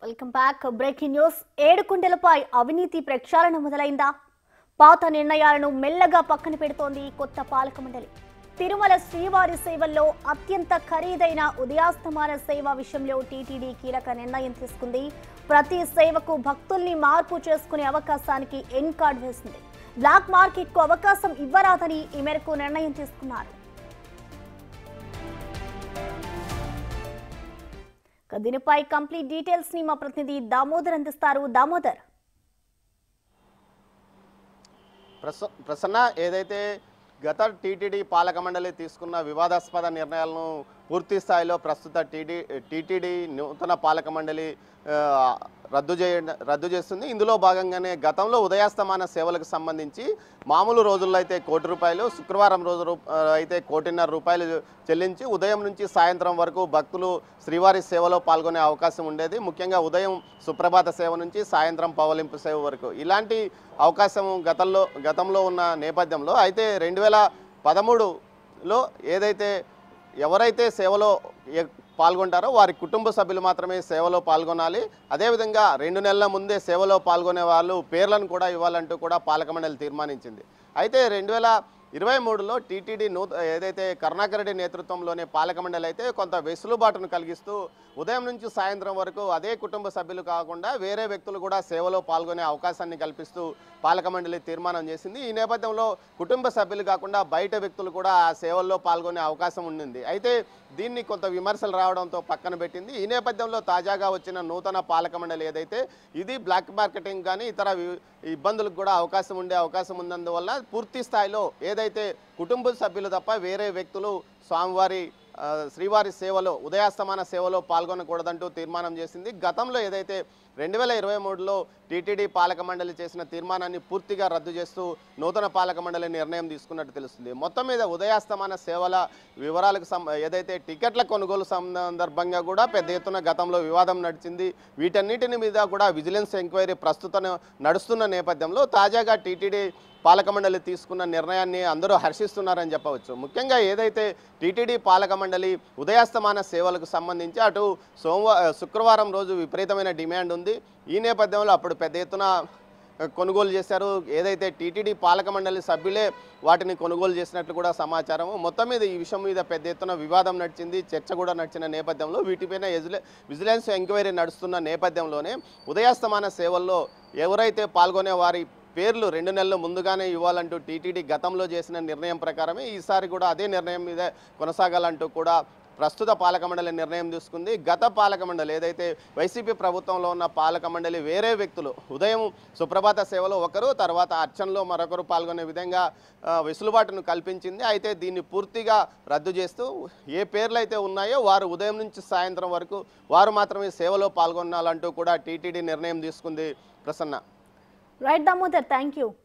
welcome back breaking news ఏడుకుండలపై అవినీతి ప్రక్షాళన మొదలైందా పాత నిర్ణయాలను మెల్లగా పక్కన పెడుతోంది ఈ కొత్త పాలక మండలి తిరుమల శ్రీవారి సేవల్లో అత్యంత ఖరీదైన ఉదయాస్తమాన సేవ విషయంలో టీటీడీ కీలక నిర్ణయం తీసుకుంది ప్రతి సేవకు భక్తుల్ని మార్పు చేసుకునే అవకాశానికి ఎన్ కార్డ్ వేసింది బ్లాక్ మార్కెట్ కు అవకాశం ఇవ్వరాదని ఈ మేరకు నిర్ణయం తీసుకున్నారు ఇక దీనిపై కంప్లీట్ డీటెయిల్స్ ని మా ప్రతినిధి దామోదర్ అందిస్తారు దామోదర్ ప్రస ప్రసన్న ఏదైతే గత టీటీడీ పాలక మండలి తీసుకున్న వివాదాస్పద నిర్ణయాలను పూర్తి స్థాయిలో ప్రస్తుత టీడీ టీటీడీ నూతన పాలక మండలి ఆ, రద్దు చేయ రద్దు చేస్తుంది ఇందులో భాగంగానే గతంలో ఉదయాస్తమాన సేవలకు సంబంధించి మామూలు రోజుల్లో అయితే కోటి రూపాయలు శుక్రవారం రోజు రూ- ఆ, అయితే కోటిన్నర రూపాయలు చెల్లించి ఉదయం నుంచి సాయంత్రం వరకు భక్తులు శ్రీవారి సేవలో పాల్గొనే అవకాశం ఉండేది ముఖ్యంగా ఉదయం సుప్రభాత సేవ నుంచి సాయంత్రం పవలింపు సేవ వరకు ఇలాంటి అవకాశం గతంలో గతంలో ఉన్న నేపథ్యంలో అయితే రెండు వేల పదమూడులో ఏదైతే ఎవరైతే సేవలో ఎ- పాల్గొంటారో వారి కుటుంబ సభ్యులు మాత్రమే సేవలో పాల్గొనాలి అదేవిధంగా రెండు నెలల ముందే సేవలో పాల్గొనే వాళ్ళు పేర్లను కూడా ఇవ్వాలంటూ కూడా పాలక మండలి తీర్మానించింది అయితే రెండు వేల ఇరవై మూడులో టీటీడీ నూత ఏదైతే కరుణాకర్ రెడ్డి నేతృత్వంలోనే పాలక మండలి అయితే కొంత వెసులుబాటును కలిగిస్తూ ఉదయం నుంచి సాయంత్రం వరకు అదే కుటుంబ సభ్యులు కాకుండా వేరే వ్యక్తులు కూడా సేవలో పాల్గొనే అవకాశాన్ని కల్పిస్తూ పాలక మండలి తీర్మానం చేసింది ఈ నేపథ్యంలో కుటుంబ సభ్యులు కాకుండా బయట వ్యక్తులు కూడా ఆ సేవల్లో పాల్గొనే అవకాశం ఉండింది అయితే దీన్ని కొంత విమర్శలు రావడంతో పక్కన పెట్టింది ఈ నేపథ్యంలో తాజాగా వచ్చిన నూతన పాలక మండలి ఏదైతే ఇది బ్లాక్ మార్కెటింగ్ కానీ ఇతర వి- ఇబ్బందులకు కూడా అవకాశం ఉండే అవకాశం ఉన్నందువల్ల పూర్తి స్థాయిలో ఏదైతే కుటుంబ సభ్యులు తప్ప వేరే వ్యక్తులు స్వామివారి ఆ, శ్రీవారి సేవలో ఉదయాస్తమాన సేవలో పాల్గొనకూడదంటూ తీర్మానం చేసింది గతంలో ఏదైతే రెండు వేల ఇరవై మూడులో టీటీడీ పాలక మండలి చేసిన తీర్మానాన్ని పూర్తిగా రద్దు చేస్తూ నూతన పాలక మండలి నిర్ణయం తీసుకున్నట్టు తెలుస్తుంది మొత్తం మీద ఉదయాస్తమాన సేవల వివరాలకు సం ఏదైతే టికెట్ల కొనుగోలు సందర్భంగా కూడా పెద్ద ఎత్తున గతంలో వివాదం నడిచింది వీటన్నిటిని మీద కూడా విజిలెన్స్ ఎంక్వైరీ ప్రస్తుతం నడుస్తున్న నేపథ్యంలో తాజాగా టీటీడీ పాలక మండలి తీసుకున్న నిర్ణయాన్ని అందరూ హర్షిస్తున్నారని చెప్పవచ్చు ముఖ్యంగా ఏదైతే టీటీడీ పాలక మండలి ఉదయాస్తమాన సేవలకు సంబంధించి అటు సోమవారం శుక్రవారం రోజు విపరీతమైన డిమాండ్ ఉంది ఈ నేపథ్యంలో అప్పుడు పెద్ద ఎత్తున కొనుగోలు చేశారు ఏదైతే టీటీడీ పాలక మండలి సభ్యులే వాటిని కొనుగోలు చేసినట్లు కూడా సమాచారం మొత్తం మీద ఈ విషయం మీద పెద్ద ఎత్తున వివాదం నడిచింది చర్చ కూడా నడిచిన నేపథ్యంలో వీటిపైన ఎజిలే విజిలెన్స్ ఎంక్వైరీ నడుస్తున్న నేపథ్యంలోనే ఉదయాస్తమాన సేవల్లో ఎవరైతే పాల్గొనే వారి పేర్లు రెండు నెలలు ముందుగానే ఇవ్వాలంటూ టీటీడీ గతంలో చేసిన నిర్ణయం ప్రకారమే ఈసారి కూడా అదే నిర్ణయం మీద కొనసాగాలంటూ కూడా ప్రస్తుత పాలక మండలి నిర్ణయం తీసుకుంది గత పాలక మండలి ఏదైతే వైసీపీ ప్రభుత్వంలో ఉన్న పాలక మండలి వేరే వ్యక్తులు ఉదయం సుప్రభాత సేవలో ఒకరు తర్వాత అర్చనలో మరొకరు పాల్గొనే విధంగా ఆ, వెసులుబాటును కల్పించింది అయితే దీన్ని పూర్తిగా రద్దు చేస్తూ ఏ పేర్లు అయితే ఉన్నాయో వారు ఉదయం నుంచి సాయంత్రం వరకు వారు మాత్రమే సేవలో పాల్గొనాలంటూ కూడా టీటీడీ నిర్ణయం తీసుకుంది Prasanna right Damodar thank you